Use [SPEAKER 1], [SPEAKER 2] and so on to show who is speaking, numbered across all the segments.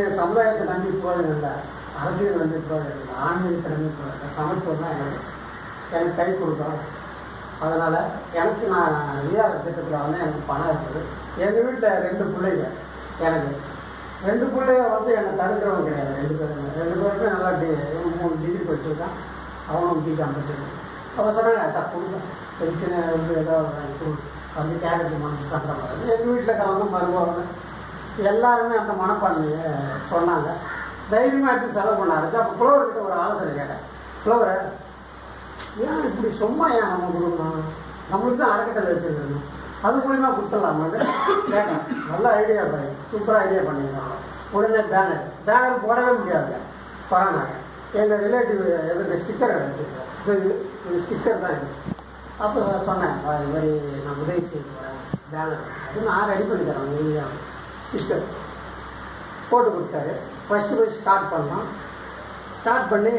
[SPEAKER 1] சமுதாயத்தை நம்பி போகிறது இல்லை அரசியல் நம்பி போகிறது இல்லை ஆன்மீகத்தை நம்பி போகிறது சமத்துவம் தான் எனக்கு எனக்கு கை கொடுக்கும் அதனால் எனக்கு நான் விஆர் திட்டத்தில் வந்து எனக்கு பணம் இருக்குது எங்கள் வீட்டில் ரெண்டு பிள்ளைங்க எனக்கு ரெண்டு பிள்ளைங்க வந்து என்னை தடுக்கிறவங்க கிடையாது ரெண்டு பேருமே ரெண்டு பேருமே நல்லா டி மூணு டிகிரி படிச்சிருக்கான் அவனும் பிகாம் படிச்சிருக்கான் அவன் சொன்னாங்க அட்டா கொடுங்க பிரச்சனை வந்து ஏதோ வாங்கி கொடு அப்படி கேரட் மனசு சட்டம் வருது எங்கள் வீட்டில் இருக்கிறவங்க மருமகங்க எல்லாருமே அந்த மனப்பான்மையை சொன்னாங்க தைரியமாக எடுத்து செலவு பண்ணாரு அப்போ புலவர்கிட்ட ஒரு ஆலோசனை கேட்டேன் புலவரை ஏன் இப்படி சும்மா ஏன் நம்ம கொடுக்கணும் நம்மளுக்கு தான் அறக்கட்டளை வச்சுருக்கணும் அது மூலிமா கொடுத்துடலாமான்னு கேட்டேன் நல்ல ஐடியா பாய் சூப்பராக ஐடியா பண்ணியிருக்காங்க உடனே பேனர் பேனர் போடவே முடியாது கொரோனா எங்கள் ரிலேட்டிவ் எதிர்க்க ஸ்டிக்கர் வச்சுருக்கேன் இது இது ஸ்டிக்கர் தான் இது அப்போ சொன்னேன் "பா, இது மாதிரி நான் உதவி செய்ய போகிறேன் பேனர் அது நான் ரெடி பண்ணி தரேன் நீங்கள் ஸ்டிக்கர் போட்டு கொடுத்தாரு ஃபஸ்ட்டு ஃபஸ்ட் ஸ்டார்ட் பண்ணோம் ஸ்டார்ட் பண்ணி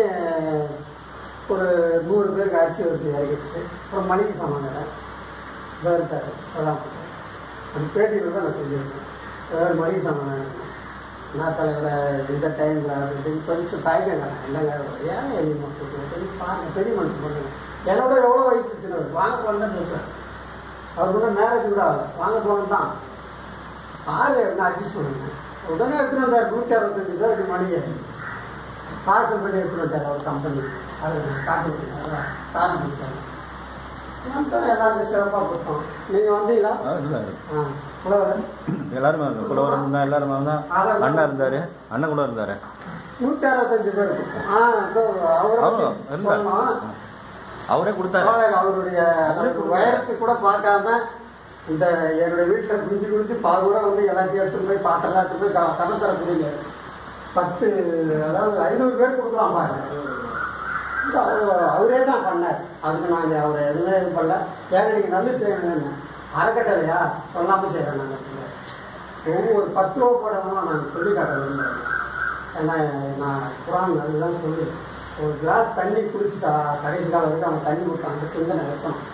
[SPEAKER 1] ஒரு நூறு பேருக்கு அரிசி ஒருத்தி இறக்கிடுச்சு அப்புறம் மளிகை சாமான் கடை இதாக இருக்காரு சலாம் சார் அந்த பேட்டியில் தான் நான் சொல்லியிருக்கேன் ஏதாவது மளிகை சாமான் வேணும். நான் தலைவரை இந்த டைமில் அப்படின்னு கொஞ்சம் தயக்கங்கிறேன் இல்லைங்க ஏன் எலி மட்டும் கொஞ்சம் பாருங்க பெரிய மனுஷன் பண்ணுங்க என்னோட எவ்வளோ வயசு சின்னவர் வாங்க போன பேசுகிறேன் அவர் கூட மேரேஜ் கூட ஆகல வாங்க போனது தான் ஆளு என்ன அட்ஜஸ்ட் பண்ணுங்க உடனே எடுத்துட்டு வந்தார் நூற்றி அறுபத்தஞ்சு பேருக்கு மளிகை பார்சல் பண்ணி எடுத்துட்டு வந்தார் அவர் கம்பெனி அது காட்டு காரணம் முடிச்சாங்க எல்லாருக்கும் சிறப்பாக கொடுத்தோம் நீங்கள் வந்தீங்களா
[SPEAKER 2] ஆ, இருந்தாரு.
[SPEAKER 1] ஆ புலவர்
[SPEAKER 2] எல்லாருமே இருந்தாங்க புலவர் இருந்தா எல்லாருமே தான் அண்ணா இருந்தாரு அண்ணன் கூட இருந்தாரு
[SPEAKER 1] நூற்றி அறுபத்தஞ்சு பேர் கொடுத்தோம் ஆ இதோ அவரை
[SPEAKER 2] அவரும்
[SPEAKER 1] பத்தி
[SPEAKER 2] இருந்தார்
[SPEAKER 1] சொல்லணும்.
[SPEAKER 2] அவரே கொடுத்தாரு
[SPEAKER 1] பரவாயில்ல, அவருடைய அவருடைய உயரத்தை கூட பார்க்காம இந்த என்னுடைய வீட்டில் குஞ்சு குஞ்சு பால் கூட வந்து எல்லாத்தையும் எடுத்துட்டு போய் பாத்திரம் எடுத்துட்டு போய் க- கடைசர புரியுங்க பத்து அதாவது ஐநூறு பேர் கொடுக்கலாம் பாருங்க இது அவரு அவரே தான் பண்ணார் அதுக்கு நாங்கள் அவர் எதுவுமே இது பண்ணல ஏங்க நீங்கள் நல்லது செய்யணுங்க அறக்கட்டளையா சொல்லாமல் செய்கிறேன் நாங்கள் ஒவ்வொரு பத்து ரூபா போடணும் நான் சொல்லி காட்ட விரும்புகிறேன் ஏன்னா நான் குரான் அதுதான் சொல்லி ஒரு கிளாஸ் தண்ணி குடிச்சிட்டா கடைசி காலம் வரைக்கும் அவன் தண்ணி கொடுத்தான் அந்த சிந்தனை வைக்கணும்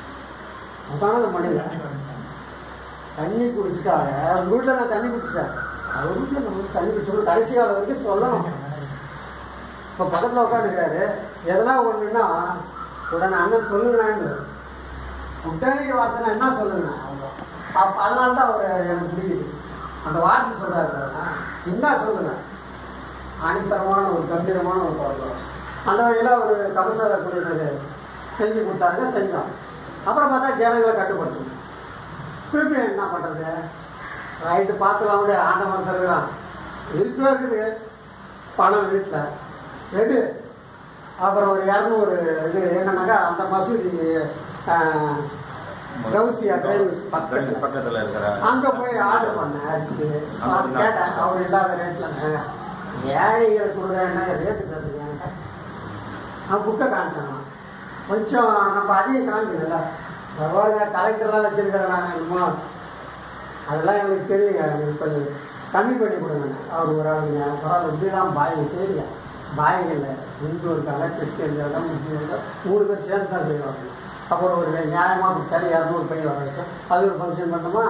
[SPEAKER 1] அதான மனிதன் தண்ணி குடிச்சிட்டா அவங்க வீட்டில் நான் தண்ணி குடிச்சிட்டேன் அவர் வீட்டில் நம்ம தண்ணி குடிச்சோம் கடைசி காலம் வரைக்கும் சொல்லணும் இப்போ பக்கத்தில் உட்காந்துருக்காரு எதனா ஒன்றுன்னா உடனே அண்ணன் சொல்லுங்கண்ணான்னு உடனே வார்த்தைனா என்ன சொல்லுங்க அப்போ அதனால தான் அவர் எனக்கு பிடிக்குது அந்த வார்த்தை சொல்கிறாரு பாருங்க என்ன சொல்லுங்க அணித்தரமான ஒரு கம்பீரமான ஒரு பழக்கம் அந்த வகையில் ஒரு கமசார குடியினர் செஞ்சு கொடுத்தாங்க செஞ்சோம் அப்புறம் பார்த்தா ஜனங்களை கட்டுப்படுத்தணும் திருப்பி என்ன பண்ணுறது ரைட்டு பார்த்துக்கலாம் விட ஆண்டவன் தருகிறான் இருக்கவே இருக்குது பணம் வீட்டில் எடு அப்புறம் ஒரு இரநூறு இது என்னன்னாக்கா அந்த மசூதி ஆஹ், கௌசியா டிரைவர்ஸ் பக்கத்தில்
[SPEAKER 2] பக்கத்துல இருக்கிற
[SPEAKER 1] அங்க போய் ஆர்டர் பண்ணேன் அரிசி அது கேட்டேன் அவர் இல்லாத ரேட்ல ஏழைகளுக்கு கொடுக்குறேன்னா ரேட்டு பேசுறேன் நான் புக்கை காமிச்சேன் நான். கொஞ்சம் நம்ம அதிகம் காமிக்கணும்ல பரவாயில்ல கலெக்டர்லாம் வச்சிருக்கிறேன் நான் என்னமோ அதெல்லாம் எனக்கு தெரியுங்க எனக்கு கொஞ்சம் கம்மி பண்ணி கொடுங்க அவர் ஒரு ஆளுங்க பரவாயில்ல இப்படிலாம் பாய்ங்க சரிங்க பாய்ங்க இல்லை இந்து இருக்காங்க கிறிஸ்டியன் இருக்காங்க முஸ்லீம் இருக்காங்க மூணு பேர் சேர்ந்து தான் செய்வாங்க அப்புறம் ஒரு நியாயமாக கொடுத்தாரு இரநூறு பை வர வரைக்கும் அது ஒரு ஃபங்க்ஷன் பண்ணோமா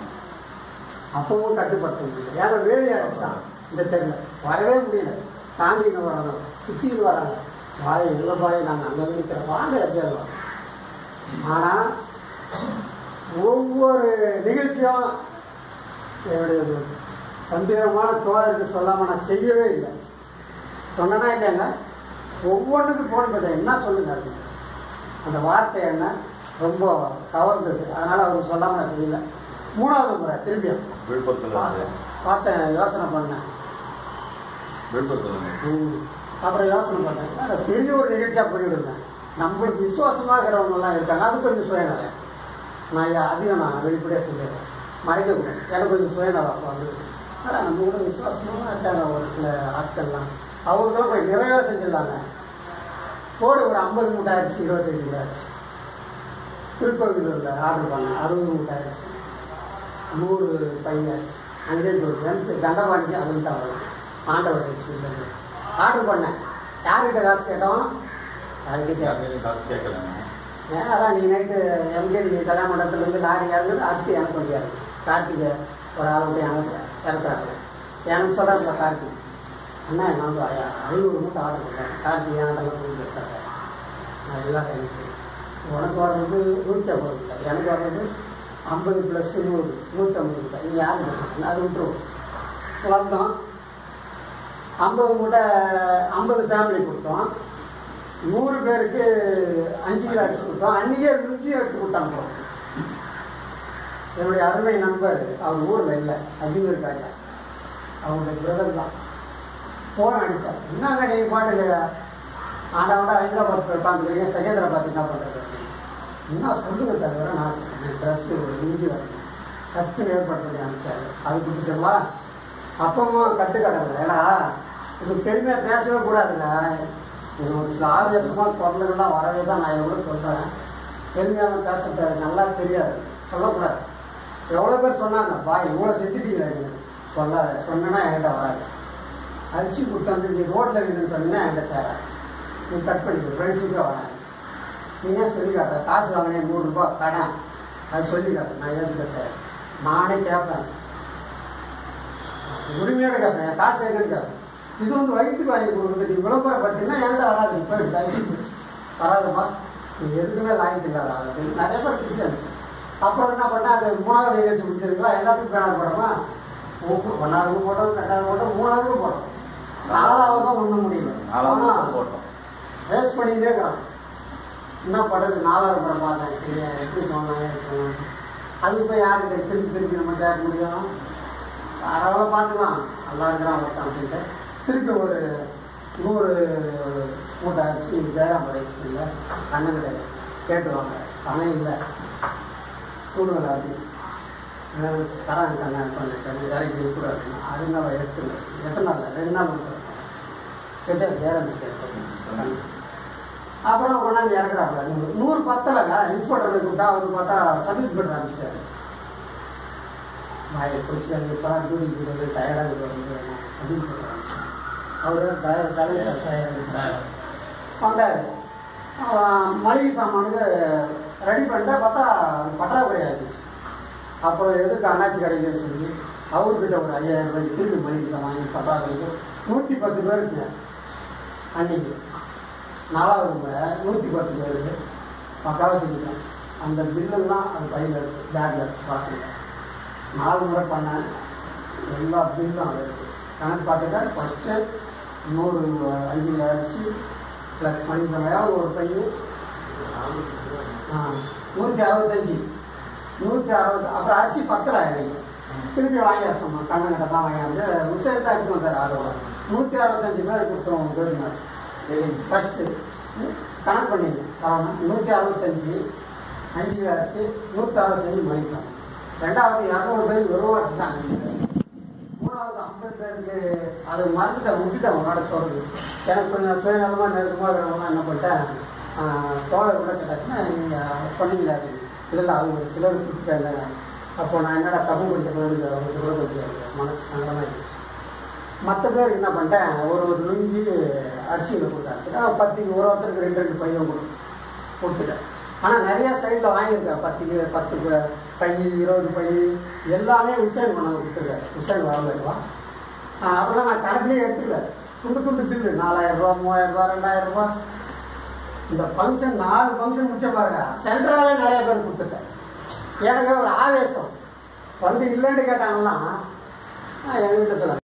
[SPEAKER 1] அப்பவும் கட்டுப்படுத்த முடியல ஏன்னா வேலி அடிச்சிட்டான் இந்த தெருவில் வரவே முடியல தாண்டின்னு வராங்க சுற்றிட்டு வராங்க வாய் இல்லை பாய் நாங்கள் அங்கே நிற்கிற வாங்க எப்படியாவது வாங்க ஆனால் ஒவ்வொரு நிகழ்ச்சியும் என்னுடைய ஒரு கம்பீரமான தோழருக்கு சொல்லாமல் நான் செய்யவே இல்லை சொன்னனா இல்லைங்க ஒவ்வொன்றுக்கு போன் பார்த்தேன் என்ன சொல்லுங்க அது அந்த வார்த்தை என்ன ரொம்ப கவர்ந்தது அதனால் அவருக்கு சொல்லாமல் நான் செய்யல மூணாவது முறை திரும்பியும்
[SPEAKER 2] விழுப்புரத்துல இருந்து
[SPEAKER 1] பார்த்தேன் யோசனை பண்ணேன்
[SPEAKER 2] விழுப்புரத்துல இருந்து
[SPEAKER 1] ம். அப்புறம் யோசனை பண்ணேன் அதை பெரிய ஒரு நிகழ்ச்சியாக பண்ணிவிடுவேன் நம்மளுக்கு விசுவாசமாக இருக்கிறவங்கலாம் இருக்காங்க அது கொஞ்சம் சுயநலம் நான் இதை அதிகம் நான் வெளிப்படையாக சொல்லிடுறேன் மறைக்கக்கூடாது எனக்கு கொஞ்சம் சுயநலம் அப்போ வந்து ஆனால் நம்ம கூட விசுவாசமாக இருக்காங்க ஒரு சில ஆட்கள்லாம் அவங்களுக்கெல்லாம் போய் நிறைவாக செஞ்சிடலாங்க போடு ஒரு ஐம்பது மூட்டை ஆயிடுச்சு இருபத்தஞ்சு மூட்டை ஆயிடுச்சு திருக்கோவிலூரில் ஆர்டர் பண்ணேன் அறுபது மூட்டை ஆயிடுச்சு நூறு பையாச்சு அங்கே வந்து தண்டவாணிக்கு அதில் தான் வரும் ஆண்டவர் ஸ்கூல்லேருந்து ஆர்டர் பண்ணேன் யார்கிட்ட காசு கேட்டோம் யார்கிட்ட
[SPEAKER 2] யாருமே காசு கேட்கலங்க
[SPEAKER 1] நேராக நீ நைட்டு எம்கேடி கல்யாண மண்டபத்துலேருந்து லாரி இறங்குது அடுத்து எனக்கு வந்து இறங்கு கார்த்திகை ஒரு ஆள் விட்டு எனக்கு இறக்குறாங்க எனக்கு சொல்கிறாங்க கார்த்தி அண்ணா நான் வந்து ஐயா ஐநூறு மூட்டை ஆர்டர் பண்ணுறேன் கார்த்தி ஏன்டெல்லாம் போய் பேசாத நான் எல்லாம் கைக்கு உனக்கு வர்றது நூற்றி ஐம்பது இல்லை எனக்கு வர்றது ஐம்பது ப்ளஸ் நூறு நூற்றம்பது இல்லை இது யார் பேசுறாங்க அது விட்டுருவோம் வந்தோம் ஐம்பது மூட்டை ஐம்பது ஃபேமிலி கொடுத்தோம் நூறு பேருக்கு அஞ்சு கிலோ அரிசி கொடுத்தோம் அன்றைக்கே ருச்சி எடுத்து கொடுத்தாங்க bro. என்னுடைய அருமை நண்பர் அவர் ஊரில் இல்லை அஜிமீர் காஜா அவங்களுடைய பிரதர் தான் ஃபோன் அடித்தார் என்னங்க நீங்கள் பாட்டுக்கு ஆண்டாவோட ஹைதராபாத் போய் உட்காந்துக்கிறீங்க செகேந்திராபாத் என்ன பண்ணுறது என்ன சொல்லுங்க தவிர நான் சொன்னேன் ட்ரெஸ்ஸு இஞ்சி வரணும் கத்து ஏற்படுத்தி அனுப்பிச்சாரு அது கொடுத்துட்டோங்களா அப்பவும் கட்டுக்கடலை ஏடா இது பெருமையாக பேசவே கூடாதுங்க இது ஒரு சில ஆவேசமாக குரலுங்கள்லாம் வரவே தான் நான் எவ்வளோ சொல்கிறேன் பெருமையாக பேச நல்லா தெரியாது சொல்லக்கூடாது எவ்வளோ பேர் சொன்னாங்க பா இவ்வளோ செஞ்சுட்டீங்களா நீங்கள் சொல்லாத சொன்னேன்னா என்கிட்ட வராது அரிசி கொடுத்தாந்து நீ ரோட்டில் இருக்குன்னு சொன்னீங்கன்னா என்கிட்ட சேராது நீ கட் பண்ணிக்கோ ஃப்ரெண்ட்ஸுக்கே வராது நீ ஏன் சொல்லி காட்டுற காசு வாங்கினேன் நூறுரூபா கடன் அது சொல்லி காட்டு நான் ஏன் கேட்டேன் நானே கேட்பேன் உரிமையோட கேட்பேன் என் காசு எங்கன்னு கேட்பேன் இது வந்து வயிற்றுக்கு வாங்கி கொடுக்குறது நீ விளம்பரப்பட்டீங்கன்னா என்கிட்ட வராது நீ போயிட்டு தயவுசெய்து வராதப்பா நீ எதுக்குமே லாய்க்கு இல்லாத ஆளு அப்படின்னு நிறைய பேர் திட்டாங்க அப்புறம் என்ன பண்ணா அது மூணாவது நிகழ்ச்சி முடிச்சிருங்களா எல்லாத்துக்கும் பேனர் போடமா ஒன்றாவது போட்டோம் ரெண்டாவது போட்டோம் மூணாவது போட்டோம் நாலாவது தான் ஒன்றும் முடியல
[SPEAKER 2] நாலாவது
[SPEAKER 1] ஆனா,
[SPEAKER 2] மட்டும் போட்டோம்
[SPEAKER 1] வேஸ்ட் பண்ணிக்கிட்டே இருக்கிறான் என்ன பண்ணுறது நாலாவது படம் பார்த்தேன் சரி எப்படி போனேன் இருக்கும் அது போய் யார்கிட்ட திருப்பி திருப்பி நம்ம கேட்க முடியும் பரவாயில்ல பார்த்துக்கலாம் நல்லா இருக்கிறான் ஒருத்தன் அப்படின்ட்டு திருப்பி ஒரு நூறு மூட்டை அரிசி ஜெயராம் ரைஸ் இல்லை அண்ணன் கிடையாது கேட்டு வாங்க பணம் இல்லை சூழ்நிலை அப்படி அஹ் தராங்க கண்ணன் பண்ணிட்டு இறக்கி இருக்கக்கூடாது அது நான் எடுத்துங்க எத்தனை நாள் ரெண்டு நாள் மட்டும் செட்டை ஜெயராம் கேட்டு அப்புறம் கொண்டாந்து இறக்குறாப்புல நூறு நூறு பத்தலைங்க இன்ஸ்பெக்டர் போய் கூப்பிட்டா அவர் பார்த்தா சப் இன்ஸ்பெக்டர் ஆரம்பிச்சிட்டாரு வாயை பிடிச்சி அது இப்போ டியூட்டி போடுறது டயர்டாக வந்து சப் இன்ஸ்பெக்டர் ஆரம்பிச்சார் அவர் டயர் தலைவர் வந்தார் மளிகை சாமானுக்கு ரெடி பண்ணிட்டா பார்த்தா அது பற்றாக்குறை ஆகிடுச்சு அப்புறம் எதுக்கு அண்ணாச்சி கிடைக்குன்னு சொல்லி அவர்கிட்ட ஒரு ஐயாயிரம் ரூபாய்க்கு திரும்பி மளிகை சாமான் பற்றாக்குறைக்கு நூற்றி பத்து பேருக்கு அன்னைக்கு நாலாவது முறை நூற்றி பத்து பேருக்கு பக்காவாக செஞ்சுட்டேன் அந்த பில்லெல்லாம் அது பையில் இருக்கு பேக்கில் பார்த்துங்க நாலு முறை பண்ணேன் எல்லா பில்லும் அது இருக்கு கணக்கு பார்த்துட்டா ஃபஸ்ட்டு நூறு அஞ்சு கிலோ அரிசி ப்ளஸ் பஞ்சமையாவது ஒரு பையன் ஆ நூற்றி அறுபத்தஞ்சி நூற்றி அறுபது அப்புறம் அரிசி பத்தலை எனக்கு திருப்பி வாங்கிட சொன்னோம் கண்ணங்கிட்ட தான் வாங்கியாந்து உசேர் தான் எடுத்து வந்தார் ஆர்டர் நூற்றி அறுபத்தஞ்சு பேர் கொடுத்தோம் கவர்மெண்ட் ஃபஸ்ட்டு கணக்கு பண்ணிங்க சவனம் நூற்றி அறுபத்தஞ்சி அஞ்சு கிலோ அரிசி நூற்றி அறுபத்தஞ்சு மணிக்கம் ரெண்டாவது இரநூறு பேருக்கு வெறும் அரிசி தான் மூணாவது ஐம்பது பேருக்கு அதை மறந்துட்டேன் விட்டுட்டேன் உன்னோட சொல்றது எனக்கு கொஞ்சம் சுயநலமாக நெருக்கமாக இருக்கிறவங்களாம் என்ன பண்ணிட்டேன் தோழர் கூட கேட்டாச்சுன்னா நீங்கள் சொன்னீங்களா அப்படின்னு இல்லை அது ஒரு சிலர் கொடுத்துட்டேன் அப்போ நான் என்னடா தப்பு பண்ணிட்டு போயிருந்து அவங்களுக்கு கூட கொஞ்சம் மனசு சங்கடமாக இருந்துச்சு மற்ற பேர் என்ன பண்ணிட்டேன் ஒரு ஒரு லுங்கி அரிசியில் கொடுத்தாங்க பத்துக்கு ஒரு ஒருத்தருக்கு ரெண்டு ரெண்டு பையன் கொடு கொடுத்துட்டேன் ஆனால் நிறைய சைடில் வாங்கியிருக்கேன் பத்துக்கு பத்து ப- பை இருபது பை எல்லாமே உசேன் பண்ண கொடுத்துருக்காரு உசேன் வரலைவா அதெல்லாம் நான் கணக்குலேயே எடுத்துக்கல துண்டு துண்டு பில்லு நாலாயிரம் ரூபா மூவாயிரம் ரூபா ரெண்டாயிரம் ரூபா இந்த ஃபங்க்ஷன் நாலு ஃபங்க்ஷன் முடிச்ச பாருங்க சென்ட்ரலாகவே நிறைய பேர் கொடுத்துட்டேன் எனக்கு ஒரு ஆவேசம் வந்து இல்லைன்னு கேட்டாங்கன்னா எங்கள் வீட்டில் சொல்ல